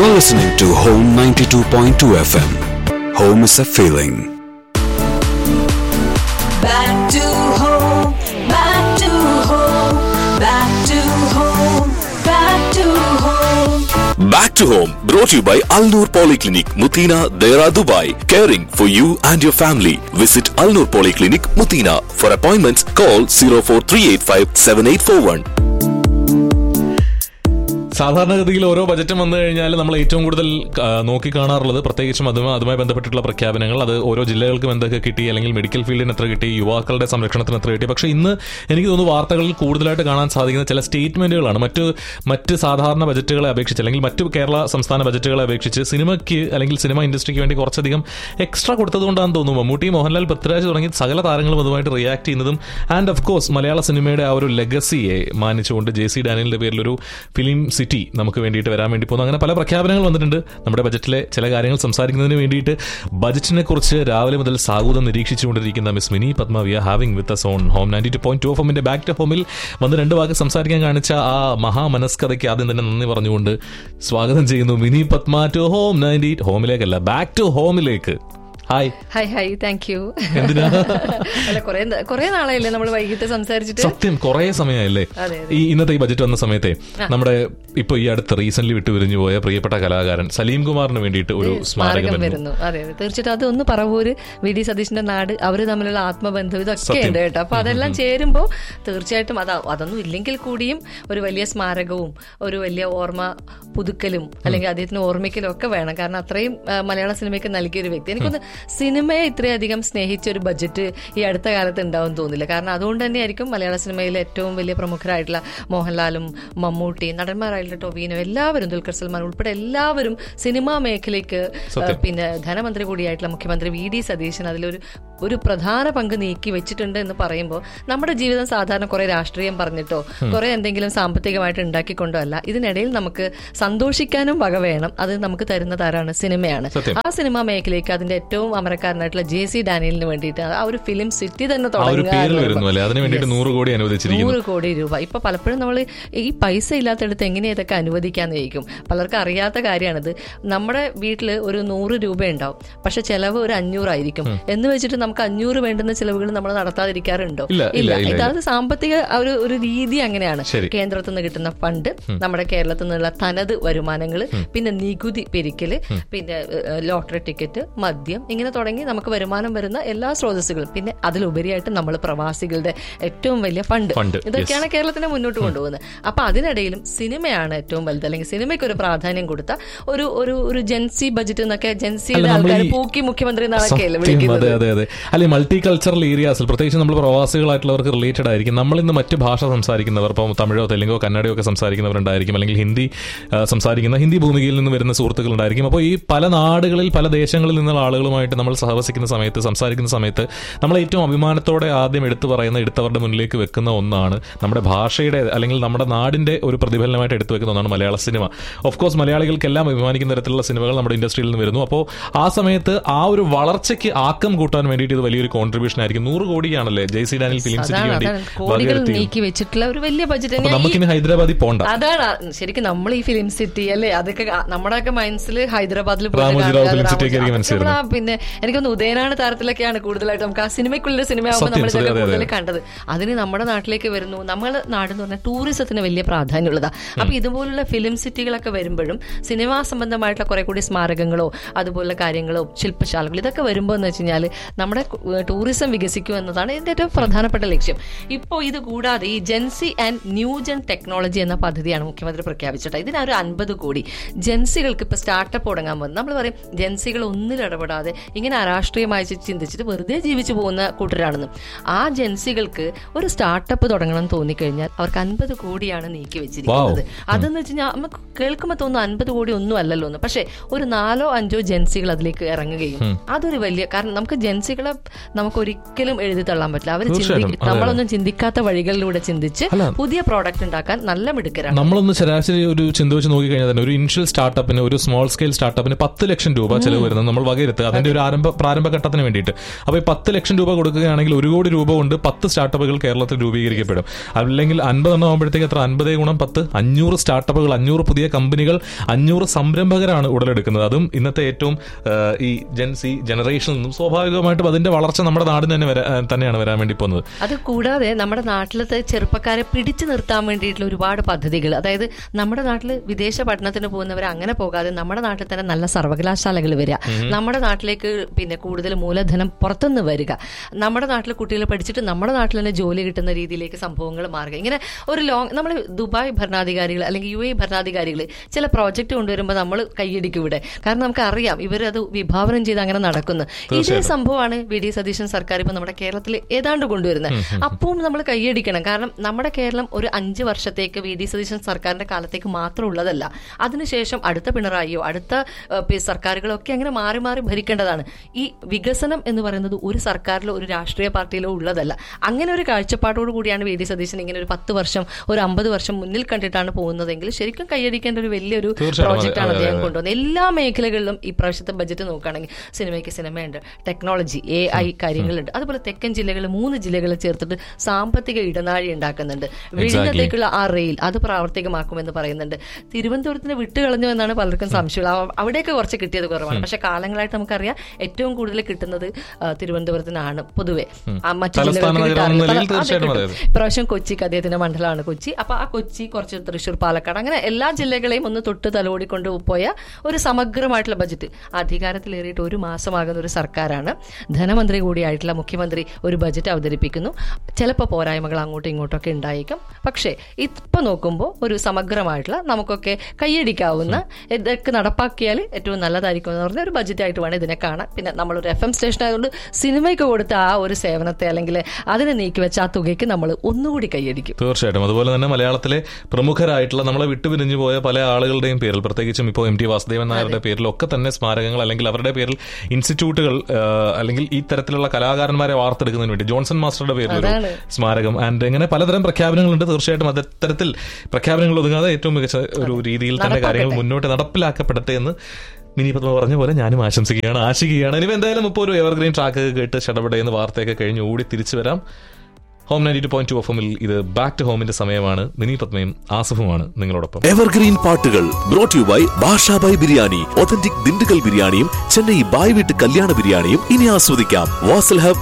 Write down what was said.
You're listening to Home 92.2 FM. Home is a feeling. Back to home, back to home, back to home, back to home. Back to home brought to you by Alnur Polyclinic, Mutina, Dera, Dubai. Caring for you and your family. Visit Alnur Polyclinic, Mutina. For appointments, call 04385 7841. സാധാരണഗതിയിൽ ഓരോ ബജറ്റും വന്നു കഴിഞ്ഞാൽ നമ്മൾ ഏറ്റവും കൂടുതൽ ആ, നോക്കി കാണാറുള്ളത് പ്രത്യേകിച്ചും അതുമായി അതുമായി ബന്ധപ്പെട്ടിട്ടുള്ള പ്രഖ്യാപനങ്ങൾ അത് ഓരോ ജില്ലകൾക്കും എന്തൊക്കെ കിട്ടി അല്ലെങ്കിൽ മെഡിക്കൽ ഫീൽഡിന് എത്ര കിട്ടി യുവാക്കളുടെ സംരക്ഷണത്തിന് എത്ര കിട്ടി പക്ഷേ ഇന്ന് എനിക്ക് തോന്നുന്നു വാർത്തകളിൽ കൂടുതലായിട്ട് കാണാൻ സാധിക്കുന്ന ചില സ്റ്റേറ്റ്മെന്റുകളാണ് മറ്റ് മറ്റ് സാധാരണ ബജറ്റുകളെ അപേക്ഷിച്ച് അല്ലെങ്കിൽ മറ്റു കേരള സംസ്ഥാന ബജറ്റുകളെ അപേക്ഷിച്ച് സിനിമയ്ക്ക് അല്ലെങ്കിൽ സിനിമ ഇൻഡസ്ട്രിക്ക് വേണ്ടി കുറച്ചധികം എക്സ്ട്രാ കൊടുത്തതുകൊണ്ടാണെന്ന് തോന്നുന്നു മമ്മൂട്ടി മോഹൻലാൽ പൃഥ്വിരാജ് തുടങ്ങി സകല താരങ്ങളും അതുമായിട്ട് റിയാക്ട് ചെയ്യുന്നതും ആൻഡ് ഓഫ് കോഴ്സ് മലയാള സിനിമയുടെ ആ ഒരു ലെഗസിയെ മാനിച്ചുകൊണ്ട് ജെ സി ഡാനിയലിന്റെ പേരിൽ ഒരു ഫിലിം സിറ്റി നമുക്ക് വേണ്ടിയിട്ട് വരാൻ വേണ്ടി പോകുന്നു അങ്ങനെ പല പ്രഖ്യാപനങ്ങൾ വന്നിട്ടുണ്ട് നമ്മുടെ ബജറ്റിലെ ചില കാര്യങ്ങൾ സംസാരിക്കുന്നതിന് വേണ്ടിയിട്ട് ബജറ്റിനെ കുറിച്ച് രാവിലെ മുതൽ സാഗൂതം നിരീക്ഷിച്ചുകൊണ്ടിരിക്കുന്ന miss Mini Padma we are having with us on home ninety two point two of ഹോമിന്റെ ബാക്ക് ടു ഹോമിൽ വന്ന് രണ്ട് വാക്ക് സംസാരിക്കാൻ കാണിച്ച ആ മഹാമനസ്കതയ്ക്ക് ആദ്യം തന്നെ നന്ദി പറഞ്ഞുകൊണ്ട് സ്വാഗതം ചെയ്യുന്നു Mini Padma to home ninety ഹോമിലേക്കല്ല ബാക്ക് ടു ഹോമിലേക്ക് hi hi hi thank you എന്തിനാ? അല്ല കുറെ കുറെ നാളായില്ലേ നമ്മൾ വൈകിട്ട് സംസാരിച്ചിട്ട് സത്യം കുറേ സമയമായില്ലേ അതെ, ഈ ഇന്നത്തെ ഈ ബജറ്റ് വന്ന സമയത്തെ നമ്മുടെ ഇപ്പൊ ഈ അടുത്ത് റീസെന്റ് വിട്ടു പിരിഞ്ഞു പോയ പ്രിയപ്പെട്ട കലാകാരൻ സലീം കുമാറിന് വേണ്ടിയിട്ട് ഒരു സ്മാരകം സ്മാരകം വരുന്നു വരുന്നു അതെ അതെ തീർച്ചയായിട്ടും അതൊന്ന് പറവൂര് വി ഡി സതീഷിന്റെ നാട് അവര് തമ്മിലുള്ള ആത്മബന്ധം ഇതൊക്കെ സത്യം. ഉണ്ട് കേട്ടോ അപ്പൊ അതെല്ലാം ചേരുമ്പോൾ തീർച്ചയായിട്ടും അത് അതൊന്നും ഇല്ലെങ്കിൽ കൂടിയും ഒരു വലിയ സ്മാരകവും ഒരു വലിയ ഓർമ്മ പുതുക്കലും അല്ലെങ്കിൽ അദ്ദേഹത്തിന് ഓർമ്മിക്കലും ഒക്കെ വേണം കാരണം അത്രയും ആ, മലയാള സിനിമയ്ക്ക് നൽകിയ ഒരു വ്യക്തി എനിക്കൊന്ന് സിനിമയെ ഇത്രയധികം സ്നേഹിച്ച ഒരു ബജറ്റ് ഈ അടുത്ത കാലത്ത് ഉണ്ടാവും തോന്നില്ല കാരണം അതുകൊണ്ട് തന്നെയായിരിക്കും മലയാള സിനിമയിലെ ഏറ്റവും വലിയ പ്രമുഖരായിട്ടുള്ള മോഹൻലാലും മമ്മൂട്ടി നടന്മാരായിട്ടുള്ള ടൊവിനോ എല്ലാവരും ദുൽഖർ സൽമാൻ ഉൾപ്പെടെ എല്ലാവരും സിനിമാ മേഖലയ്ക്ക് ആ, പിന്നെ ധനമന്ത്രി കൂടിയായിട്ടുള്ള മുഖ്യമന്ത്രി വി ഡി സതീശൻ അതിലൊരു ഒരു പ്രധാന പങ്ക് നീക്കി വെച്ചിട്ടുണ്ട് എന്ന് പറയുമ്പോൾ നമ്മുടെ ജീവിതം സാധാരണ കുറെ രാഷ്ട്രീയം പറഞ്ഞിട്ടോ കുറെ എന്തെങ്കിലും സാമ്പത്തികമായിട്ട് ഉണ്ടാക്കിക്കൊണ്ടോ അല്ല ഇതിനിടയിൽ നമുക്ക് സന്തോഷിക്കാനും വക വേണം അത് നമുക്ക് തരുന്നത് ആരാണ് സിനിമയാണ് സത്യം. ആ സിനിമാ മേഖലയ്ക്ക് അതിന്റെ ഏറ്റവും അമരക്കാരനായിട്ടുള്ള ജെ സി ഡാനിയലിന് വേണ്ടിയിട്ട് ആ ഒരു ഫിലിം സിറ്റി തന്നെ ആ ഒരു തുടങ്ങുക പേരിൽ എന്ന് വരുന്നു അല്ലേ അതിന് വേണ്ടിയിട്ട് Yes. നൂറ് കോടി അനുവദിച്ചിരിക്കുന്നു നൂറ് കോടി രൂപ ഇപ്പൊ പലപ്പോഴും നമ്മൾ ഈ പൈസ ഇല്ലാത്തടത്ത് എങ്ങനെ ഇതൊക്കെ അനുവദിക്കാന്ന് ചോദിക്കും പലർക്കും അറിയാത്ത കാര്യമാണിത് നമ്മുടെ വീട്ടിൽ ഒരു നൂറ് രൂപ ഉണ്ടാവും പക്ഷെ ചെലവ് ഒരു അഞ്ഞൂറായിരിക്കും എന്ന് വെച്ചിട്ട് നമുക്ക് അഞ്ഞൂറ് വേണ്ടുന്ന ചെലവുകൾ നമ്മൾ നടത്താതിരിക്കാറുണ്ടോ ഇല്ല, ഇല്ല, ഇല്ല, ഇല്ല. ഇതാണ് സാമ്പത്തിക ആ ഒരു ഒരു രീതി അങ്ങനെയാണ് ശരി. കേന്ദ്രത്തിൽ നിന്ന് കിട്ടുന്ന ഫണ്ട് നമ്മുടെ കേരളത്തിൽ നിന്നുള്ള തനത് വരുമാനങ്ങൾ പിന്നെ നികുതി പിരിക്കല് പിന്നെ ഏഹ്, ലോട്ടറി ടിക്കറ്റ് മദ്യം ഇങ്ങനെ തുടങ്ങി നമുക്ക് വരുമാനം വരുന്ന എല്ലാ സ്രോതസ്സുകളും പിന്നെ അതിലുപരിയായിട്ട് നമ്മൾ പ്രവാസികളുടെ ഏറ്റവും വലിയ ഫണ്ട് ഫണ്ട്, ഇതൊക്കെയാണ് കേരളത്തിനെ മുന്നോട്ട് കൊണ്ടുപോകുന്നത് അപ്പൊ അതിനിടയിലും സിനിമയാണ് ഏറ്റവും വലുത് അല്ലെങ്കിൽ സിനിമയ്ക്ക് ഒരു പ്രാധാന്യം കൊടുത്ത ഒരു ഒരു ഒരു ജെൻസി ബജറ്റ് എന്നൊക്കെ ജെൻസിയുടെ അല്ല, നമ്മൾ ആൾക്കാർ ഈ- പൂക്കി മുഖ്യമന്ത്രി എന്നാണൊക്കെയല്ലേ സത്യം, വിളിക്കുന്നത് അതെ അതെ അതെ അല്ലെ മൾട്ടി കൾച്ചറൽ ഏരിയാസിൽ പ്രത്യേകിച്ച് നമ്മൾ പ്രവാസികളായിട്ടുള്ളവർക്ക് റിലേറ്റഡ് ആയിരിക്കും നമ്മൾ ഇന്ന് മറ്റ് ഭാഷ സംസാരിക്കുന്നവർ ഇപ്പം തമിഴോ തെലുങ്കോ കന്നഡയോ ഒക്കെ സംസാരിക്കുന്നവരുണ്ടായിരിക്കും അല്ലെങ്കിൽ ഹിന്ദി ആ, സംസാരിക്കുന്ന ഹിന്ദി ഭൂമികയിൽ നിന്ന് വരുന്ന സുഹൃത്തുക്കളുണ്ടായിരിക്കും അപ്പോൾ ഈ പല നാടുകളിൽ പല ദേശങ്ങളിൽ നിന്നുള്ള ആളുകളുമായിട്ട് നമ്മൾ സഹവസിക്കുന്ന സമയത്ത് സംസാരിക്കുന്ന സമയത്ത് നമ്മൾ ഏറ്റവും അഭിമാനത്തോടെ ആദ്യം എടുത്തു പറയുന്ന എടുത്തവരുടെ മുന്നിലേക്ക് വെക്കുന്ന ഒന്നാണ് നമ്മുടെ ഭാഷയുടെ അല്ലെങ്കിൽ നമ്മുടെ നാടിന്റെ ഒരു പ്രതിഫലനമായിട്ട് എടുത്തു വെക്കുന്ന ഒന്നാണ് മലയാള സിനിമ ഓഫ് കോഴ്സ് മലയാളികൾക്കെല്ലാം അഭിമാനിക്കുന്ന തരത്തിലുള്ള സിനിമകൾ നമ്മുടെ ഇൻഡസ്ട്രിയിൽ നിന്ന് വരുന്നു അപ്പോൾ ആ സമയത്ത് ആ ഒരു വളർച്ചയ്ക്ക് ആക്കം കൂട്ടാൻ വേണ്ടിയിട്ട് ഇത് വലിയൊരു കോൺട്രിബ്യൂഷൻ ആയിരിക്കും നൂറ് കോടിയാണല്ലേ ജെ സി ഡാനിൽ ഫിലിം സിറ്റിക്ക് അതാണ് വേണ്ടി അതാണ് കോടികൾ വകയിരുത്തിയത്. നീക്കി വെച്ചിട്ടുള്ള ഒരു വലിയ ബജറ്റ് അപ്പൊ തന്നെയാണ് ഈ നമുക്കിനി ഹൈദരാബാദിൽ പോണ്ട അതാണ് ശരിക്കും നമ്മൾ ഈ ഫിലിം സിറ്റി അല്ലേ അതൊക്കെ ആ- നമ്മുടെയൊക്കെ മനസ്സിൽ ഹൈദരാബാദിൽ പോയിട്ട് രാമോജി കാണുക, റാവു ഫിലിം രാമോജി- സിറ്റിയൊക്കെ ആയിരിക്കും അതൊക്കെ മനസ്സിൽ നമ്മളാ പിന്നെ എനിക്കൊന്ന് ഉദയനാണ് താരത്തിലൊക്കെയാണ് കൂടുതലായിട്ട് നമുക്ക് ആ സിനിമയ്ക്കുള്ള സിനിമയാകുമ്പോൾ സത്യം, നമ്മൾ സത്യം, ഇതൊക്കെ അതെ, കൂടുതൽ അതെ. കണ്ടത് അതിന് നമ്മുടെ നാട്ടിലേക്ക് വരുന്നു നമ്മുടെ നാടെന്ന് പറഞ്ഞാൽ ടൂറിസത്തിന് വലിയ പ്രാധാന്യമുള്ളതാ അപ്പൊ ഇതുപോലുള്ള ഫിലിം സിറ്റികളൊക്കെ വരുമ്പോഴും സിനിമാ സംബന്ധമായിട്ടുള്ള കുറെ കൂടി സ്മാരകങ്ങളോ അതുപോലുള്ള കാര്യങ്ങളോ ശില്പശാലകളോ ഇതൊക്കെ വരുമ്പോൾ എന്ന് വെച്ച് കഴിഞ്ഞാൽ നമ്മുടെ ടൂറിസം വികസിക്കും എന്നതാണ് ഇതിന്റെ ഏറ്റവും പ്രധാനപ്പെട്ട ലക്ഷ്യം ഇപ്പോൾ ഇത് കൂടാതെ ഈ gen Z and new gen technology എന്ന പദ്ധതിയാണ് മുഖ്യമന്ത്രി പ്രഖ്യാപിച്ചിട്ട് ഇതിനൊരു അൻപത് കോടി ജെൻസികൾക്ക് ഇപ്പൊ സ്റ്റാർട്ടപ്പ് തുടങ്ങാൻ പോകുന്നത് നമ്മൾ പറയും ജെൻസികൾ ഒന്നിൽ ഇടപെടാതെ ഇങ്ങനെ അരാഷ്ട്രീയമായി ചിന്തിച്ചിട്ട് വെറുതെ ജീവിച്ചു പോകുന്ന കൂട്ടരാണെന്ന് ആ ജെൻസികൾക്ക് ഒരു സ്റ്റാർട്ടപ്പ് തുടങ്ങണം എന്ന് തോന്നിക്കഴിഞ്ഞാൽ അവർക്ക് അൻപത് കോടിയാണ് നീക്കി വെച്ചിരിക്കുന്നത് അതെന്ന് വെച്ച് കഴിഞ്ഞാൽ നമുക്ക് കേൾക്കുമ്പോൾ തോന്നുന്നു അൻപത് കോടി ഒന്നും അല്ലല്ലോ എന്ന് പക്ഷേ ഒരു നാലോ അഞ്ചോ ജെൻസികൾ അതിലേക്ക് ഇറങ്ങുകയും അതൊരു വലിയ കാരണം നമുക്ക് ജെൻസികൾ ആളുകളെ നമുക്ക് ഒരിക്കലും എഴുതി തള്ളാൻ പറ്റില്ല അവർ തീർച്ചയായിട്ടും, അതെ, അതെ. നമ്മളൊന്നും ചിന്തിക്കാത്ത വഴികളിലൂടെ ചിന്തിച്ച് അല്ല. പുതിയ പ്രോഡക്റ്റ് ഉണ്ടാക്കാൻ നല്ല മിടുക്കരാണ് നമ്മളൊന്ന് ശരാശരി ഒരു ചിന്ത വെച്ച് നോക്കിക്കഴിഞ്ഞാൽ തന്നെ ഒരു ഇനിഷ്യൽ സ്റ്റാർട്ടപ്പിന് ഒരു സ്മോൾ സ്കെയിൽ സ്റ്റാർട്ടപ്പിന് പത്ത് ലക്ഷം രൂപ ചെലവ് വരുന്നത് നമ്മൾ വകയിരുത്തുക അതിന്റെ ഒരു ആരംഭ പ്രാരംഭ ഘട്ടത്തിന് വേണ്ടിയിട്ട് അപ്പോൾ ഈ പത്ത് ലക്ഷം രൂപ കൊടുക്കുകയാണെങ്കിൽ ഒരു കോടി രൂപ കൊണ്ട് പത്ത് സ്റ്റാർട്ടപ്പുകൾ കേരളത്തിൽ രൂപീകരിക്കപ്പെടും അല്ലെങ്കിൽ അൻപതെണ്ണം ആകുമ്പോഴത്തേക്ക് എത്ര അൻപത് ഗുണം പത്ത് അഞ്ഞൂറ് സ്റ്റാർട്ടപ്പുകൾ അഞ്ഞൂറ് പുതിയ കമ്പനികൾ അഞ്ഞൂറ് സംരംഭകരാണ് ഉടലെടുക്കുന്നത് അതും ഇന്നത്തെ ഏറ്റവും ആ, ഈ ജെൻ സി ജനറേഷനിൽ നിന്നും സ്വാഭാവികമായിട്ടും അതിന്റെ വളർച്ച നമ്മുടെ നാടിന് തന്നെ വരാ- തന്നെയാണ് വരാൻ വേണ്ടി പോകുന്നത് അത് കൂടാതെ നമ്മുടെ നാട്ടിലത്തെ ചെറുപ്പക്കാരെ പിടിച്ചു നിർത്താൻ വേണ്ടിയിട്ടുള്ള ഒരുപാട് പദ്ധതികൾ അതായത് നമ്മുടെ നാട്ടിൽ വിദേശ പഠനത്തിന് പോകുന്നവർ അങ്ങനെ പോകാതെ നമ്മുടെ നാട്ടിൽ തന്നെ നല്ല സർവകലാശാലകൾ വരിക നമ്മുടെ നാട്ടിലേക്ക് പിന്നെ കൂടുതൽ മൂലധനം പുറത്തുനിന്ന് വരിക നമ്മുടെ നാട്ടിൽ കുട്ടികൾ പഠിച്ചിട്ട് നമ്മുടെ നാട്ടിൽ തന്നെ ജോലി കിട്ടുന്ന രീതിയിലേക്ക് സംഭവങ്ങൾ മാറുക ഇങ്ങനെ ഒരു ലോങ് നമ്മൾ ദുബായ് ഭരണാധികാരികൾ അല്ലെങ്കിൽ യു എ ഭരണാധികാരികൾ ചില പ്രോജക്റ്റ് കൊണ്ടുവരുമ്പോൾ നമ്മൾ കൈയടിക്കും ഇവിടെ കാരണം നമുക്ക് അറിയാം ഇവരത് വിഭാവനം ചെയ്ത് അങ്ങനെ നടക്കുന്നു ഇതേ സംഭവമാണ് വി ഡി സതീശൻ സർക്കാർ ഇപ്പൊ നമ്മുടെ കേരളത്തിൽ ഏതാണ്ട് കൊണ്ടുവരുന്നത് അപ്പോൾ നമ്മൾ കൈയടിക്കണം കാരണം നമ്മുടെ കേരളം ഒരു അഞ്ച് വർഷത്തേക്ക് വി ഡി സതീശൻ സർക്കാരിന്റെ കാലത്തേക്ക് മാത്രം ഉള്ളതല്ല അതിനുശേഷം അടുത്ത പിണറായിയോ അടുത്ത ഏഹ്, പി- സർക്കാരുകളോ ഒക്കെ അങ്ങനെ മാറി മാറി ഭരിക്കേണ്ടതാണ് ഈ വികസനം എന്ന് പറയുന്നത് ഒരു സർക്കാരിലോ ഒരു രാഷ്ട്രീയ പാർട്ടിയിലോ ഉള്ളതല്ല അങ്ങനെ ഒരു കാഴ്ചപ്പാടോട് കൂടിയാണ് വി ഡി സതീശൻ ഇങ്ങനെ ഒരു പത്ത് വർഷം ഒരു അമ്പത് വർഷം മുന്നിൽ കണ്ടിട്ടാണ് പോകുന്നതെങ്കിൽ ശരിക്കും കൈയടിക്കേണ്ട ഒരു വലിയൊരു തീർച്ചയായിട്ടും, അതെ, പ്രോജക്റ്റാണ് അതെ, അദ്ദേഹം അതെ. കൊണ്ടുവന്നത് എല്ലാ മേഖലകളിലും ഈ പ്രാവശ്യത്തെ ബജറ്റ് നോക്കുകയാണെങ്കിൽ സിനിമയ്ക്ക് സിനിമയുണ്ട് ടെക്നോളജി എ ഐ കാര്യങ്ങളുണ്ട് അതുപോലെ തെക്കൻ ജില്ലകൾ മൂന്ന് ജില്ലകൾ ചേർത്തിട്ട് സാമ്പത്തിക ഇടനാഴി ഉണ്ടാക്കുന്നുണ്ട് വിഴിഞ്ഞത്തേക്കുള്ള ആ റെയിൽ അത് പ്രാവർത്തികമാക്കുമെന്ന് പറയുന്നുണ്ട് തിരുവനന്തപുരത്തിന് വിട്ടുകളഞ്ഞു എന്നാണ് പലർക്കും സംശയമുള്ളത് അവ- അവിടെയൊക്കെ കുറച്ച് കിട്ടിയത് കുറവാണ് പക്ഷെ കാലങ്ങളായിട്ട് നമുക്കറിയാം ഏറ്റവും കൂടുതൽ കിട്ടുന്നത് ആ, തിരുവനന്തപുരത്തിനാണ് പൊതുവെ ആ, മറ്റു തലസ്ഥാന ജില്ലകൾക്ക് നഗരം കിട്ടാറില്ല. എന്ന നിലയിൽ തല- അതെ, തീർച്ചയായിട്ടും കിട്ടും. അതെ, ഇപ്രാവശ്യം കൊച്ചിക്ക് അദ്ദേഹത്തിന്റെ മണ്ഡലമാണ് കൊച്ചി അപ്പൊ ആ കൊച്ചി കുറച്ച് തൃശ്ശൂർ പാലക്കാട് അങ്ങനെ എല്ലാ ജില്ലകളെയും ഒന്ന് തൊട്ട് തലോടിക്കൊണ്ട് പോയ ഒരു സമഗ്രമായിട്ടുള്ള ബജറ്റ് അധികാരത്തിലേറിയിട്ട് ഒരു മാസമാകുന്ന ഒരു സർക്കാരാണ് ധനമന്ത്രി കൂടിയായിട്ടുള്ള മുഖ്യമന്ത്രി ഒരു ബജറ്റ് അവതരിപ്പിക്കുന്നു ചിലപ്പോൾ പോരായ്മകൾ അങ്ങോട്ടും ഇങ്ങോട്ടും ഒക്കെ ഉണ്ടായേക്കും പക്ഷേ ഇപ്പൊ നോക്കുമ്പോൾ ഒരു സമഗ്രമായിട്ടുള്ള നമുക്കൊക്കെ കൈയടിക്കാവുന്ന ഇതൊക്കെ നടപ്പാക്കിയാൽ ഏറ്റവും നല്ലതായിരിക്കും എന്ന് പറഞ്ഞ ഒരു ബജറ്റായിട്ട് വേണം ഇതിനെ കാണാൻ പിന്നെ നമ്മളൊരു എഫ് എം സ്റ്റേഷൻ ആയതുകൊണ്ട് സിനിമയ്ക്ക് കൊടുത്ത ആ ഒരു സേവനത്തെ അല്ലെങ്കിൽ അതിനെ നീക്കിവെച്ച ആ തുകയ്ക്ക് നമ്മൾ ഒന്നുകൂടി കൈയടിക്കും തീർച്ചയായിട്ടും അതുപോലെ തന്നെ മലയാളത്തിലെ പ്രമുഖരായിട്ടുള്ള നമ്മളെ വിട്ടുപിരിഞ്ഞു പോയ പല ആളുകളുടെയും പേരിൽ പ്രത്യേകിച്ചും ഇപ്പോൾ എം ടി വാസുദേവൻ നായരുടെ പേരിൽ ഒക്കെ തന്നെ സ്മാരകങ്ങൾ അല്ലെങ്കിൽ അവരുടെ പേരിൽ ഇൻസ്റ്റിറ്റ്യൂട്ടുകൾ ആ, അല്ലെങ്കിൽ ഈ തരത്തിലുള്ള കലാകാരന്മാരെ വാർത്തെടുക്കുന്നതിന് വേണ്ടി ജോൺസൺ മാസ്റ്ററുടെ പേരിൽ ഒരു അതാണ്. സ്മാരകം ആൻഡ് ഇങ്ങനെ പലതരം പ്രഖ്യാപനങ്ങളുണ്ട് തീർച്ചയായിട്ടും അത്തരത്തിൽ പ്രഖ്യാപനങ്ങൾ ഒതുങ്ങാതെ ഏറ്റവും മികച്ച ഒരു രീതിയിൽ തന്നെ കാര്യങ്ങൾ നടപ്പാക്കട്ടെ. മുന്നോട്ട് നടപ്പിലാക്കപ്പെടട്ടെ എന്ന് മിനി പത്മ പറഞ്ഞ പോലെ ഞാനും ആശംസിക്കുകയാണ് ആശിക്കുകയാണ് ഇനി എന്തായാലും ഇപ്പോൾ ഒരു എവർഗ്രീൻ ട്രാക്ക് കേട്ട് ഷടപടയെന്ന് വാർത്തയൊക്കെ കഴിഞ്ഞ് ഓടി തിരിച്ചു വരാം home ninety two point two F എമ്മിൽ ഇത് ബാക്ക് ടു ഹോമിന്റെ സമയമാണ് മിനി പത്മയും ആസിഫുമാണ് നിങ്ങളോടൊപ്പം എവർഗ്രീൻ പാട്ടുകൾ brought you by Basha Bhai biryani authentic Dindigul ബിരിയാണിയും ചെന്നൈ ബായ് വീട്ട് കല്യാണ ബിരിയാണിയും ഇനി ആസ്വദിക്കാം വാസൽ ഹബ്